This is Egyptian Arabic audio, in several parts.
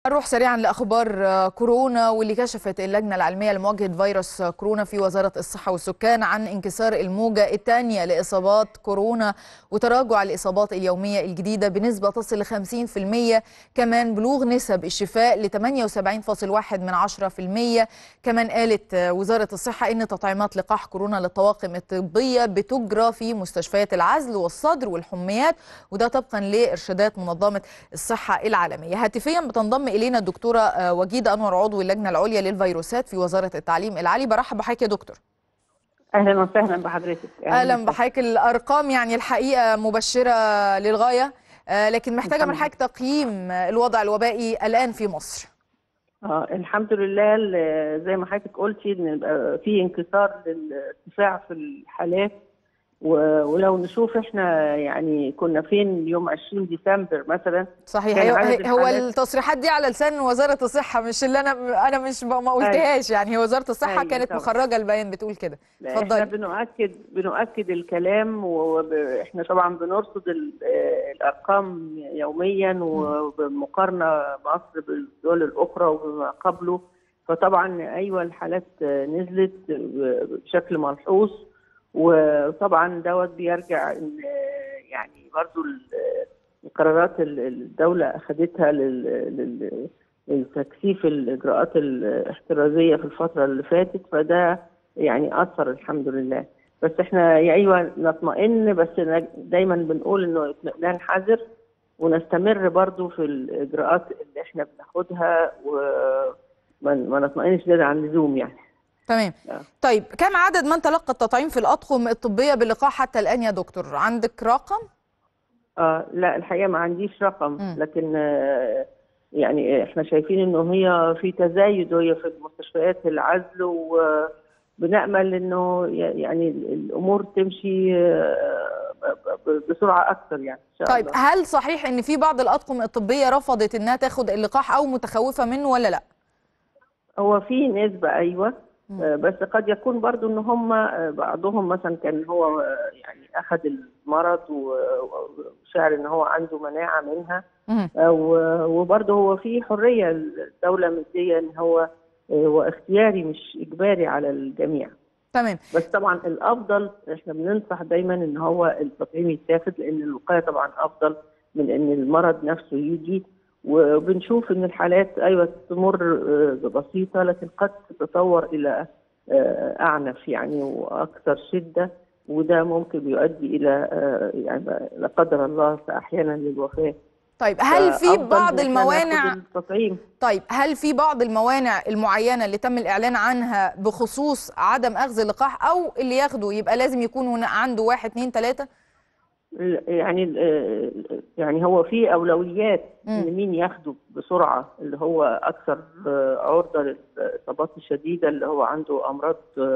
نروح سريعا لاخبار كورونا واللي كشفت اللجنه العلميه لمواجهه فيروس كورونا في وزاره الصحه والسكان عن انكسار الموجه الثانيه لاصابات كورونا وتراجع الاصابات اليوميه الجديده بنسبه تصل ل 50% كمان بلوغ نسب الشفاء ل 78.1 من 10% كمان قالت وزاره الصحه ان تطعيمات لقاح كورونا للطواقم الطبيه بتجرى في مستشفيات العزل والصدر والحميات وده طبقا لارشادات منظمه الصحه العالميه هاتفيا بتنضم الينا الدكتوره وجيده انور عضو اللجنه العليا للفيروسات في وزاره التعليم العالي برحب بحضرتك يا دكتور اهلا وسهلا بحضرتك اهلا بحضرتك الارقام يعني الحقيقه مبشره للغايه لكن محتاجه من حضرتك تقييم الوضع الوبائي الان في مصر اه الحمد لله زي ما حضرتك قلتي ان في انكسار للارتفاع في الحالات ولو نشوف احنا يعني كنا فين يوم 20 ديسمبر مثلا صحيح هو, هو التصريحات دي على لسان وزاره الصحه مش اللي انا انا مش ما قلتهاش يعني هي وزاره الصحه أيوة كانت طبعا. مخرجه البيان بتقول كده اتفضلي احنا بنؤكد بنؤكد الكلام واحنا طبعا بنرصد الارقام يوميا وبمقارنه مصر بالدول الاخرى وما قبله فطبعا ايوه الحالات نزلت بشكل ملحوظ وطبعا دوت بيرجع ان يعني برضو القرارات الدوله اخذتها لتكثيف الاجراءات الاحترازيه في الفتره اللي فاتت فده يعني اثر الحمد لله بس احنا ايوه نطمئن بس دايما بنقول انه اطمئنان حذر ونستمر برضو في الاجراءات اللي احنا بناخدها وما نطمئنش زياده عن اللزوم يعني تمام طيب كم عدد من تلقى التطعيم في الأطقم الطبية باللقاح حتى الآن يا دكتور عندك رقم؟ آه لا الحقيقة ما عنديش رقم م. لكن آه يعني احنا شايفين انه هي في تزايد وهي في المستشفيات العزل وبنأمل انه يعني الامور تمشي بسرعه اكثر يعني إن شاء طيب الله. هل صحيح ان في بعض الاطقم الطبيه رفضت انها تاخد اللقاح او متخوفه منه ولا لا؟ هو في نسبه ايوه بس قد يكون برضو ان هم بعضهم مثلا كان هو يعني اخذ المرض وشعر ان هو عنده مناعه منها وبرضه هو في حريه الدوله مديه ان هو هو اختياري مش اجباري على الجميع تمام بس طبعا الافضل احنا بننصح دايما ان هو التطعيم يتاخد لان الوقايه طبعا افضل من ان المرض نفسه يجي وبنشوف ان الحالات ايوه تمر بسيطه لكن قد تتطور الى اعنف يعني واكثر شده وده ممكن يؤدي الى يعني لا قدر الله احيانا للوفاه طيب هل في بعض الموانع طيب هل في بعض الموانع المعينه اللي تم الاعلان عنها بخصوص عدم اخذ اللقاح او اللي ياخده يبقى لازم يكون عنده واحد اثنين ثلاثه يعني يعني هو في اولويات ان مين ياخده بسرعه اللي هو اكثر عرضه للاصابات الشديده اللي هو عنده امراض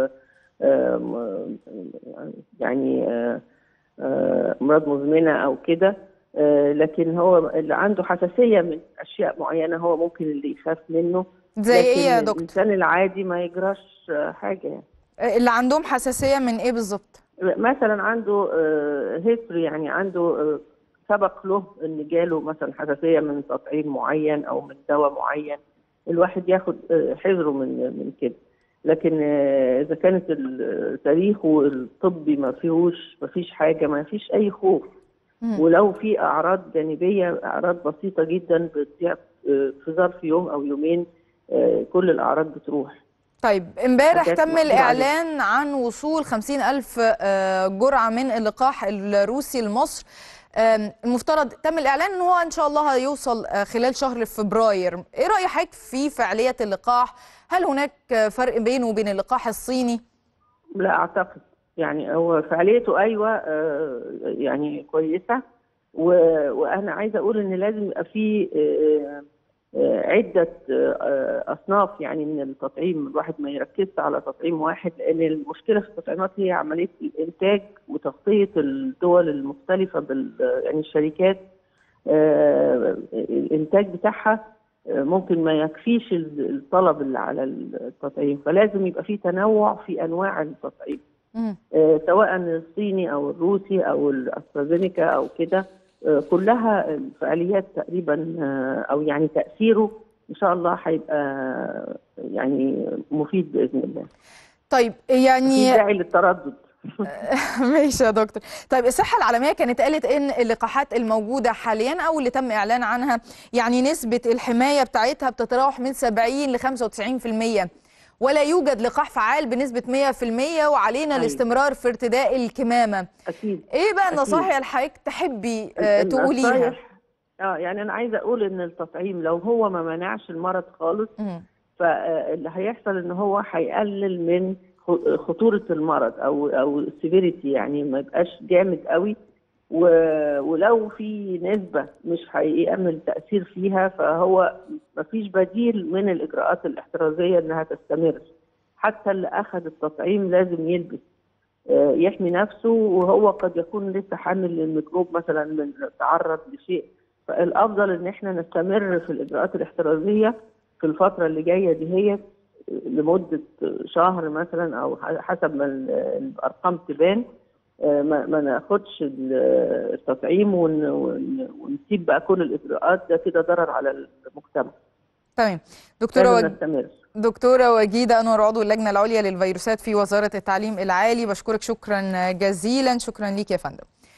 يعني امراض مزمنه او كده لكن هو اللي عنده حساسيه من اشياء معينه هو ممكن اللي يخاف منه زي ايه يا دكتور؟ الانسان العادي ما يجراش حاجه يعني اللي عندهم حساسيه من ايه بالظبط؟ مثلا عنده هيستوري يعني عنده سبق له ان جاله مثلا حساسيه من تطعيم معين او من دواء معين الواحد ياخد حذره من من كده لكن اذا كانت التاريخ الطبي ما فيهوش ما فيش حاجه ما فيش اي خوف ولو في اعراض جانبيه اعراض بسيطه جدا بتضيع في ظرف يوم او يومين كل الاعراض بتروح طيب امبارح تم الإعلان عن وصول 50 ألف جرعة من اللقاح الروسي لمصر المفترض تم الإعلان أنه هو إن شاء الله هيوصل خلال شهر فبراير إيه رأي حضرتك في فعالية اللقاح هل هناك فرق بينه وبين اللقاح الصيني لا أعتقد يعني هو فعاليته أيوة يعني كويسة وأنا عايزة أقول إن لازم يبقى في عدة أصناف يعني من التطعيم الواحد ما يركزش على تطعيم واحد لأن المشكلة في التطعيمات هي عملية الإنتاج وتغطية الدول المختلفة بال يعني الشركات الإنتاج بتاعها ممكن ما يكفيش الطلب اللي على التطعيم فلازم يبقى في تنوع في أنواع التطعيم سواء الصيني أو الروسي أو الأسترازينيكا أو كده كلها الفعاليات تقريبا او يعني تاثيره ان شاء الله هيبقى يعني مفيد باذن الله طيب في يعني داعي للتردد ماشي يا دكتور طيب الصحة العالمية كانت قالت إن اللقاحات الموجودة حاليا أو اللي تم إعلان عنها يعني نسبة الحماية بتاعتها بتتراوح من 70 ل 95% ولا يوجد لقاح فعال بنسبة 100% وعلينا أيوة. الاستمرار في ارتداء الكمامة اكيد إيه بقى أكيد. النصائح اللي حضرتك تحبي آه، تقوليها؟ النصايح- اه يعني انا عايزه اقول ان التطعيم لو هو ما منعش المرض خالص مم. فاللي هيحصل ان هو هيقلل من خ- خطوره المرض او او السيفيريتي يعني ما يبقاش جامد قوي و- ولو في نسبه مش هيعمل تاثير فيها فهو ما فيش بديل من الاجراءات الاحترازيه انها تستمر حتى اللي اخذ التطعيم لازم يلبس آه، يحمي نفسه وهو قد يكون لسه حامل للميكروب مثلا من تعرض لشيء فالافضل ان احنا نستمر في الاجراءات الاحترازيه في الفتره اللي جايه دي هي لمده شهر مثلا او حسب ما ال- الارقام تبان آه، ما ما ناخدش ال- التطعيم ون- ون- ونسيب بقى كل الاجراءات ده كده ضرر على المجتمع تمام دكتورة لازم وج... نستمر دكتورة وجيدة أنور عضو اللجنة العليا للفيروسات في وزارة التعليم العالي بشكرك شكرا جزيلا شكرا ليك يا فندم